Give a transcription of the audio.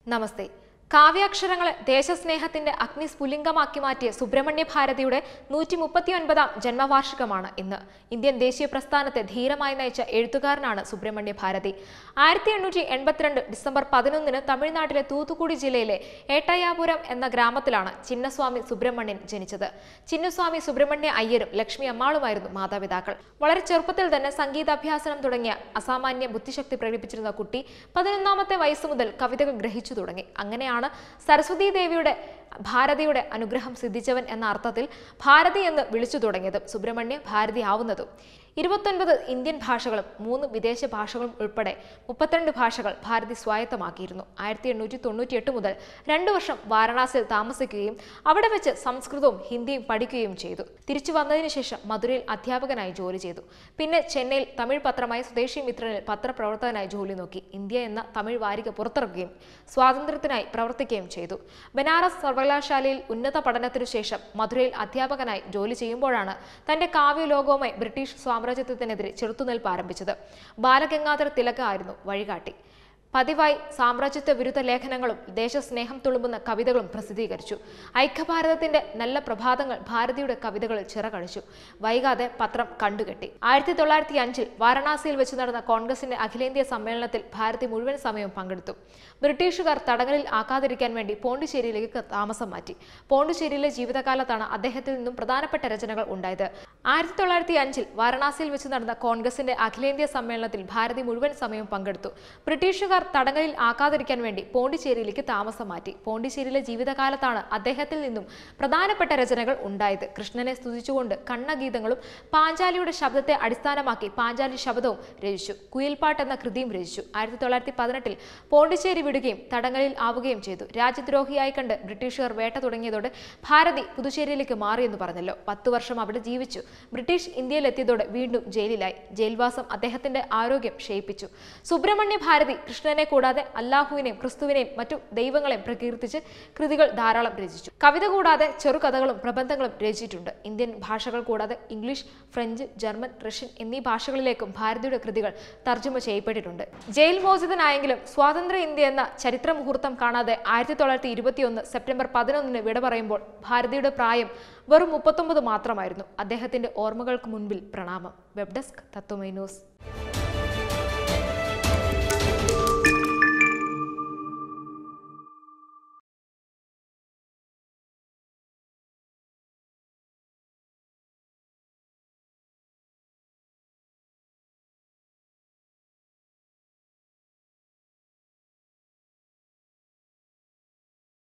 നമസ്തേ കാവ്യാക്ഷരങ്ങളെ ദേശസ്നേഹത്തിന്റെ അഗ്നിസ്ഫുലിംഗമാക്കി മാറ്റിയ സുബ്രഹ്മണ്യ ഭാരതിയുടെ നൂറ്റി മുപ്പത്തിയൊൻപതാം ജന്മവാർഷികമാണ് ഇന്ന് ഇന്ത്യൻ ദേശീയ പ്രസ്ഥാനത്തെ ധീരമായി നയിച്ച എഴുത്തുകാരനാണ് സുബ്രഹ്മണ്യ ഭാരതി ആയിരത്തി എണ്ണൂറ്റി എൺപത്തിരണ്ട് ഡിസംബർ പതിനൊന്നിന് തമിഴ്നാട്ടിലെ തൂത്തുക്കുടി ജില്ലയിലെ ഏട്ടയാപുരം എന്ന ഗ്രാമത്തിലാണ് ചിന്നസ്വാമി സുബ്രഹ്മണ്യൻ ജനിച്ചത് ചിന്നസ്വാമി സുബ്രഹ്മണ്യ അയ്യരും ലക്ഷ്മി അമ്മാളുമായിരുന്നു മാതാപിതാക്കൾ വളരെ ചെറുപ്പത്തിൽ തന്നെ സംഗീതാഭ്യാസനം തുടങ്ങിയ അസാമാന്യ ബുദ്ധിശക്തി പ്രകടിപ്പിച്ചിരുന്ന കുട്ടി പതിനൊന്നാമത്തെ വയസ്സ് മുതൽ കവിതകൾ ഗ്രഹിച്ചു തുടങ്ങി അങ്ങനെയാണ് സരസ്വതി ദേവിയുടെ ഭാരതിയുടെ അനുഗ്രഹം സിദ്ധിച്ചവൻ എന്ന അർത്ഥത്തിൽ ഭാരതി എന്ന് വിളിച്ചു തുടങ്ങിയതും സുബ്രഹ്മണ്യ ഭാരതി ആവുന്നതും ഇരുപത്തൊൻപത് ഇന്ത്യൻ ഭാഷകളും മൂന്ന് വിദേശ ഭാഷകളും ഉൾപ്പെടെ മുപ്പത്തിരണ്ട് ഭാഷകൾ ഭാരതി സ്വായത്തമാക്കിയിരുന്നു ആയിരത്തി എണ്ണൂറ്റി തൊണ്ണൂറ്റി എട്ട് മുതൽ രണ്ടു വർഷം വാരണാസിയിൽ താമസിക്കുകയും അവിടെ വെച്ച് സംസ്കൃതവും ഹിന്ദിയും പഠിക്കുകയും ചെയ്തു തിരിച്ചു വന്നതിന് ശേഷം മധുരയിൽ അധ്യാപകനായി ജോലി ചെയ്തു പിന്നെ ചെന്നൈയിൽ തമിഴ് പത്രമായ സ്വദേശി മിത്രനിൽ പത്രപ്രവർത്തകനായി ജോലി നോക്കി ഇന്ത്യ എന്ന തമിഴ് വാരിക പുറത്തിറക്കുകയും സ്വാതന്ത്ര്യത്തിനായി പ്രവർത്തിക്കുകയും ചെയ്തു ബനാറസ് സർവകലാശാലയിൽ ഉന്നത പഠനത്തിനു ശേഷം മധുരയിൽ അധ്യാപകനായി ജോലി ചെയ്യുമ്പോഴാണ് തന്റെ കാവ്യലോകവുമായി ബ്രിട്ടീഷ് സാമ്രാജ്യത്വത്തിനെതിരെ ചെറുത്തുനിൽപ്പ് ആരംഭിച്ചത് ബാലഗംഗാധര തിലക ആയിരുന്നു വഴികാട്ടി പതിവായി സാമ്രാജ്യത്വ വിരുദ്ധ ലേഖനങ്ങളും ദേശസ്നേഹം തുളുമ്പുന്ന കവിതകളും പ്രസിദ്ധീകരിച്ചു ഐക്യഭാരതത്തിന്റെ നല്ല പ്രഭാതങ്ങൾ ഭാരതിയുടെ കവിതകളിൽ ചിറകടിച്ചു വൈകാതെ പത്രം കണ്ടുകെട്ടി ആയിരത്തി തൊള്ളായിരത്തി അഞ്ചിൽ വാരണാസിയിൽ വെച്ച് നടന്ന കോൺഗ്രസിന്റെ അഖിലേന്ത്യാ സമ്മേളനത്തിൽ ഭാരതി മുഴുവൻ സമയവും പങ്കെടുത്തു ബ്രിട്ടീഷുകാർ തടങ്ങളിൽ ആക്കാതിരിക്കാൻ വേണ്ടി പോണ്ടിച്ചേരിയിലേക്ക് താമസം മാറ്റി പോണ്ടിച്ചേരിയിലെ ജീവിതകാലത്താണ് അദ്ദേഹത്തിൽ നിന്നും പ്രധാനപ്പെട്ട രചനകൾ ഉണ്ടായത് ആയിരത്തി തൊള്ളായിരത്തി അഞ്ചിൽ വാരണാസിയിൽ വെച്ച് നടന്ന കോൺഗ്രസിന്റെ അഖിലേന്ത്യാ സമ്മേളനത്തിൽ ഭാരതി മുഴുവൻ സമയവും പങ്കെടുത്തു ബ്രിട്ടീഷുകാർ തടങ്ങളിൽ ആക്കാതിരിക്കാൻ വേണ്ടി പോണ്ടിച്ചേരിയിലേക്ക് താമസം മാറ്റി പോണ്ടിച്ചേരിയിലെ ജീവിതകാലത്താണ് അദ്ദേഹത്തിൽ നിന്നും പ്രധാനപ്പെട്ട രചനകൾ ഉണ്ടായത് കൃഷ്ണനെ സ്തുതിച്ചുകൊണ്ട് കണ്ണഗീതങ്ങളും പാഞ്ചാലിയുടെ ശബ്ദത്തെ അടിസ്ഥാനമാക്കി പാഞ്ചാലി ശബ്ദവും രചിച്ചു കുയിൽപ്പാട്ട് എന്ന കൃതിയും രചിച്ചു ആയിരത്തി തൊള്ളായിരത്തി പതിനെട്ടിൽ പോണ്ടിച്ചേരി വിടുകയും തടങ്ങളിൽ ആവുകയും ചെയ്തു രാജ്യദ്രോഹിയായി കണ്ട് ബ്രിട്ടീഷുകാർ വേട്ട തുടങ്ങിയതോടെ ഭാരതി പുതുച്ചേരിയിലേക്ക് മാറിയെന്ന് പറഞ്ഞല്ലോ പത്തു വർഷം അവിടെ ജീവിച്ചു ബ്രിട്ടീഷ് ഇന്ത്യയിലെത്തിയതോടെ വീണ്ടും ജയിലിലായി ജയിൽവാസം അദ്ദേഹത്തിന്റെ ആരോഗ്യം ക്ഷയിപ്പിച്ചു സുബ്രഹ്മണ്യ ഭാരതി കൃഷ്ണനെ കൂടാതെ അല്ലാഹുവിനെയും ക്രിസ്തുവിനെയും മറ്റു ദൈവങ്ങളെയും പ്രകീർത്തിച്ച് കൃതികൾ ധാരാളം രചിച്ചു കവിത കൂടാതെ ചെറുകഥകളും പ്രബന്ധങ്ങളും രചിച്ചിട്ടുണ്ട് ഇന്ത്യൻ ഭാഷകൾ കൂടാതെ ഇംഗ്ലീഷ് ഫ്രഞ്ച് ജർമ്മൻ റഷ്യൻ എന്നീ ഭാഷകളിലേക്കും ഭാരതിയുടെ കൃതികൾ തർജ്ജമ ചെയ്യപ്പെട്ടിട്ടുണ്ട് ജയിൽ മോചിതനായെങ്കിലും സ്വാതന്ത്ര്യ ഇന്ത്യ എന്ന ചരിത്ര മുഹൂർത്തം കാണാതെ ആയിരത്തി തൊള്ളായിരത്തി ഇരുപത്തിയൊന്ന് സെപ്റ്റംബർ പതിനൊന്നിന് വിട പറയുമ്പോൾ ഭാരതിയുടെ പ്രായം വെറും മുപ്പത്തൊമ്പത് മാത്രമായിരുന്നു അദ്ദേഹത്തിന്റെ ഓർമ്മകൾക്ക് മുൻപിൽ പ്രണാമം വെബ് ഡെസ്ക് തത്വമൈ ന്യൂസ്